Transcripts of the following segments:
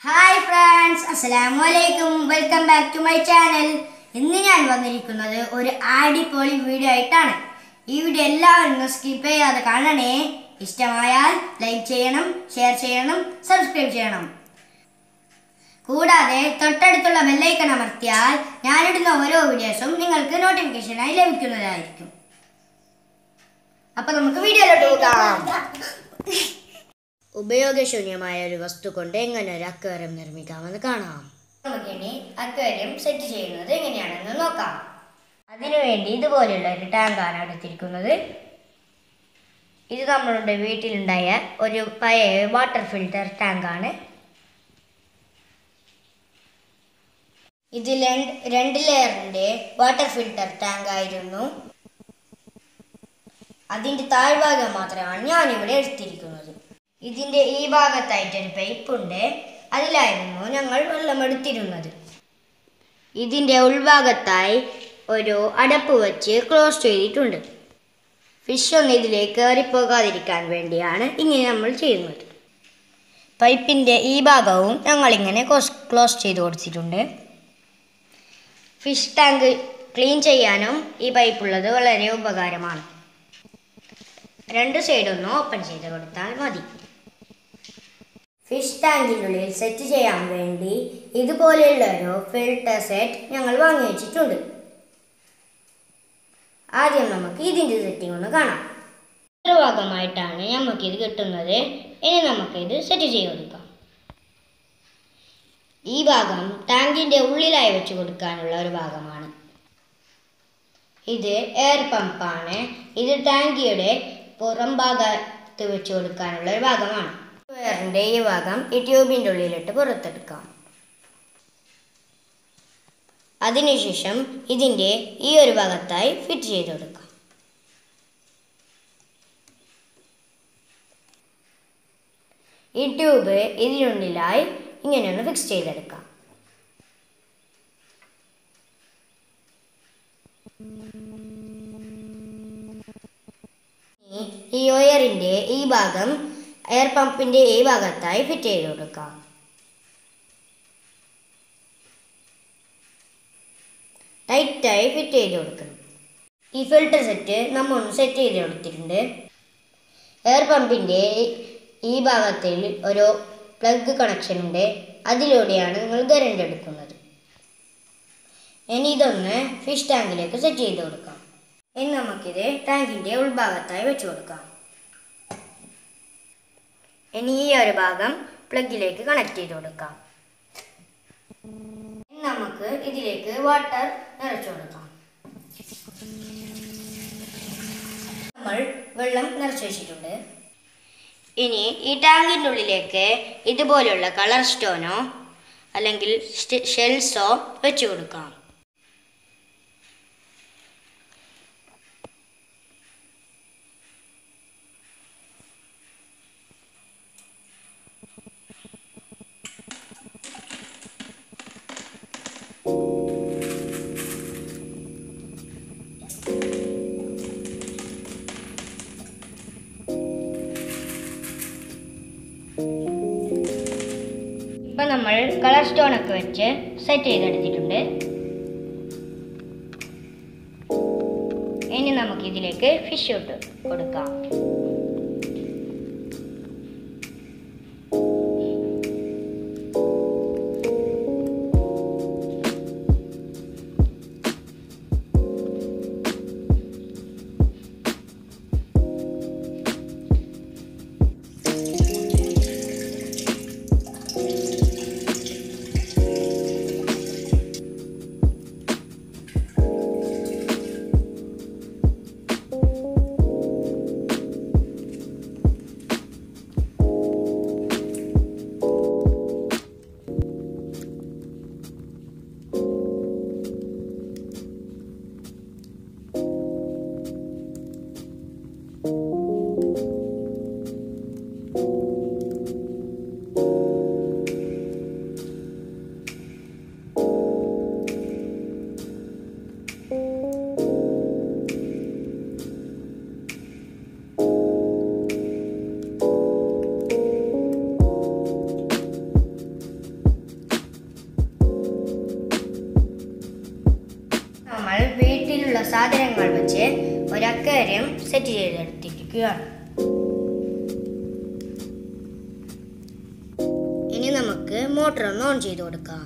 hi friends അസ്സലാമു അലൈക്കും welcome back to my channel ഇന്ന് ഞാൻ വന്നിരിക്കുന്നത് ഒരു അടിപൊളി വീഡിയോ ആയിട്ടാണ് ഈ വീഡിയോ എല്ലാവരും സ്കിപ്പ് ചെയ്യാതെ കാണണേ ഇഷ്ടമായാൽ ലൈക്ക് ചെയ്യണം ഷെയർ ചെയ്യണം സബ്സ്ക്രൈബ് ചെയ്യണം കൂടാതെ തൊട്ടടുത്തുള്ള ബെല്ലൈക്കൺ അമർത്തിയാൽ ഞാനിടുന്ന ഓരോ വീഡിയോസും നിങ്ങൾക്ക് നോട്ടിഫിക്കേഷനായി ലഭിക്കുന്നതായിരിക്കും അപ്പൊ നമുക്ക് വീഡിയോയിലോട്ട് പോകാം ഉപയോഗശൂന്യമായ ഒരു വസ്തു കൊണ്ട് എങ്ങനെ ഒരു അക്വേറിയം നിർമ്മിക്കാമെന്ന് കാണാം നമുക്കിനി അക്വേറിയം സെറ്റ് ചെയ്യുന്നത് എങ്ങനെയാണെന്ന് നോക്കാം അതിനുവേണ്ടി ഇതുപോലെയുള്ള ഒരു ടാങ്കാണ് എടുത്തിരിക്കുന്നത് ഇത് നമ്മളുടെ വീട്ടിലുണ്ടായ ഒരു പഴയ വാട്ടർ ഫിൽറ്റർ ടാങ്കാണ് ഇത് രണ്ട് രണ്ട് ലെയറിൻ്റെ വാട്ടർ ഫിൽറ്റർ ടാങ്ക് ആയിരുന്നു അതിൻ്റെ താഴ്ഭാഗം മാത്രമാണ് ഞാനിവിടെ എടുത്തിരിക്കുന്നത് ഇതിൻ്റെ ഈ ഭാഗത്തായിട്ടൊരു പൈപ്പ് ഉണ്ട് അതിലായിരുന്നു ഞങ്ങൾ വെള്ളം എടുത്തിരുന്നത് ഇതിൻ്റെ ഉൾഭാഗത്തായി ഒരു അടപ്പ് വെച്ച് ക്ലോസ് ചെയ്തിട്ടുണ്ട് ഫിഷ് ഒന്നും ഇതിലേക്ക് കയറിപ്പോകാതിരിക്കാൻ വേണ്ടിയാണ് ഇങ്ങനെ നമ്മൾ ചെയ്യുന്നത് പൈപ്പിൻ്റെ ഈ ഭാഗവും ഞങ്ങളിങ്ങനെ ക്ലോസ് ക്ലോസ് ചെയ്ത് കൊടുത്തിട്ടുണ്ട് ഫിഷ് ടാങ്ക് ക്ലീൻ ചെയ്യാനും ഈ പൈപ്പുള്ളത് വളരെ ഉപകാരമാണ് രണ്ട് സൈഡൊന്ന് ഓപ്പൺ ചെയ്ത് കൊടുത്താൽ മതി ഫിഷ് ടാങ്കിനുള്ളിൽ സെറ്റ് ചെയ്യാൻ വേണ്ടി ഇതുപോലെയുള്ള ഒരു ഫിൽട്ടർ സെറ്റ് ഞങ്ങൾ വാങ്ങി വെച്ചിട്ടുണ്ട് ആദ്യം നമുക്ക് ഇതിൻ്റെ സെറ്റിംഗ് ഒന്ന് കാണാം ഇത്ര ഭാഗമായിട്ടാണ് നമുക്കിത് കിട്ടുന്നത് ഇനി നമുക്കിത് സെറ്റ് ചെയ്ത് കൊടുക്കാം ഈ ഭാഗം ടാങ്കിൻ്റെ ഉള്ളിലായി വെച്ച് കൊടുക്കാനുള്ള ഒരു ഭാഗമാണ് ഇത് എയർ പമ്പാണ് ഇത് ടാങ്കിയുടെ പുറം ഭാഗത്ത് വെച്ച് കൊടുക്കാനുള്ള ഒരു ഭാഗമാണ് വയറിൻ്റെ ഈ ഭാഗം ഈ ട്യൂബിൻ്റെ ഉള്ളിലിട്ട് പുറത്തെടുക്കാം അതിനുശേഷം ഇതിൻ്റെ ഈ ഒരു ഭാഗത്തായി ഫിറ്റ് ചെയ്ത് കൊടുക്കാം ഈ ട്യൂബ് ഇതിനുള്ളിലായി ഇങ്ങനെയൊന്ന് ഫിക്സ് ചെയ്തെടുക്കാം ഈ ഒയറിൻ്റെ ഈ ഭാഗം എയർ പമ്പിൻ്റെ ഈ ഭാഗത്തായി ഫിറ്റ് ചെയ്ത് കൊടുക്കാം ടൈറ്റായി ഫിറ്റ് ചെയ്ത് കൊടുക്കണം ഈ ഫിൽട്ടർ സെറ്റ് നമ്മൾ ഒന്ന് സെറ്റ് ചെയ്ത് കൊടുത്തിട്ടുണ്ട് എയർ പമ്പിൻ്റെ ഈ ഭാഗത്തിൽ ഒരു പ്ലഗ് കണക്ഷൻ ഉണ്ട് അതിലൂടെയാണ് നിങ്ങൾ കറണ്ട് എടുക്കുന്നത് ഇനി ഇതൊന്ന് ഫിഷ് ടാങ്കിലേക്ക് സെറ്റ് ചെയ്ത് കൊടുക്കാം ഇനി നമുക്കിത് ടാങ്കിൻ്റെ ഉൾഭാഗത്തായി വെച്ച് കൊടുക്കാം ഇനി ഈ ഒരു ഭാഗം പ്ലഗിലേക്ക് കണക്ട് ചെയ്ത് കൊടുക്കാം ഇനി നമുക്ക് ഇതിലേക്ക് വാട്ടർ നിറച്ചു കൊടുക്കാം നമ്മൾ വെള്ളം നിറച്ചു വെച്ചിട്ടുണ്ട് ഇനി ഈ ടാങ്കിൻ്റെ ഉള്ളിലേക്ക് ഇതുപോലുള്ള കളർ സ്റ്റോനോ അല്ലെങ്കിൽ ഷെൽസോ വെച്ച് കൊടുക്കാം ഇപ്പം നമ്മൾ കളർ സ്റ്റോൺ ഒക്കെ വെച്ച് സെറ്റ് ചെയ്തെടുത്തിട്ടുണ്ട് ഇനി നമുക്ക് ഇതിലേക്ക് ഫിഷ് ഇട്ട് കൊടുക്കാം സാധനങ്ങൾ വെച്ച് ഒരു അക്വേറിയം സെറ്റ് ചെയ്തെടുത്തിരിക്കുകയാണ് ഇനി നമുക്ക് മോട്ടർ ഒന്ന് ഓൺ ചെയ്ത് കൊടുക്കാം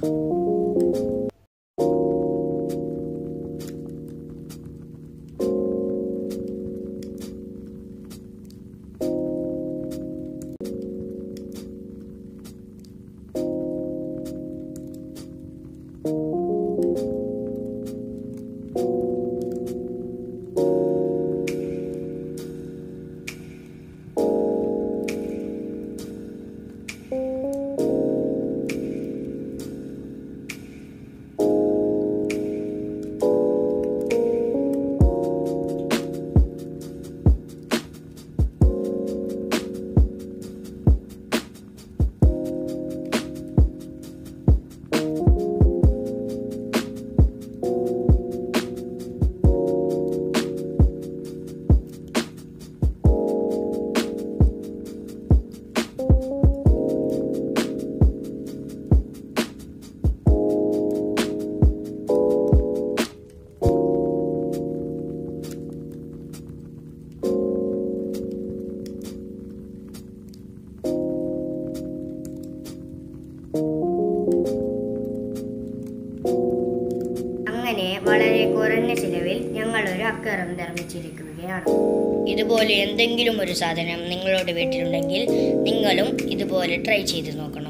അങ്ങനെ വളരെ കുറഞ്ഞ ചിലവിൽ ഞങ്ങൾ ഒരു അക്വേറിയം നിർമ്മിച്ചിരിക്കുകയാണ് ഇതുപോലെ എന്തെങ്കിലും ഒരു സാധനം നിങ്ങളുടെ വീട്ടിലുണ്ടെങ്കിൽ നിങ്ങളും ഇതുപോലെ ട്രൈ ചെയ്ത് നോക്കണം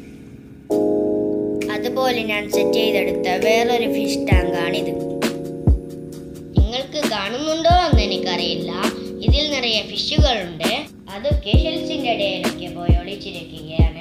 അതുപോലെ ഞാൻ സെറ്റ് ചെയ്തെടുത്ത വേറൊരു ഫിഷ് ടാങ്കാണിത് നിങ്ങൾക്ക് കാണുന്നുണ്ടോ എന്ന് എനിക്കറിയില്ല ഇതിൽ നിറയെ ഫിഷുകളുണ്ട് അതൊക്കെ ഷെൽസിന്റെ ഇടയിലൊക്കെ പോയി ഒളിച്ചിരിക്കുകയാണ്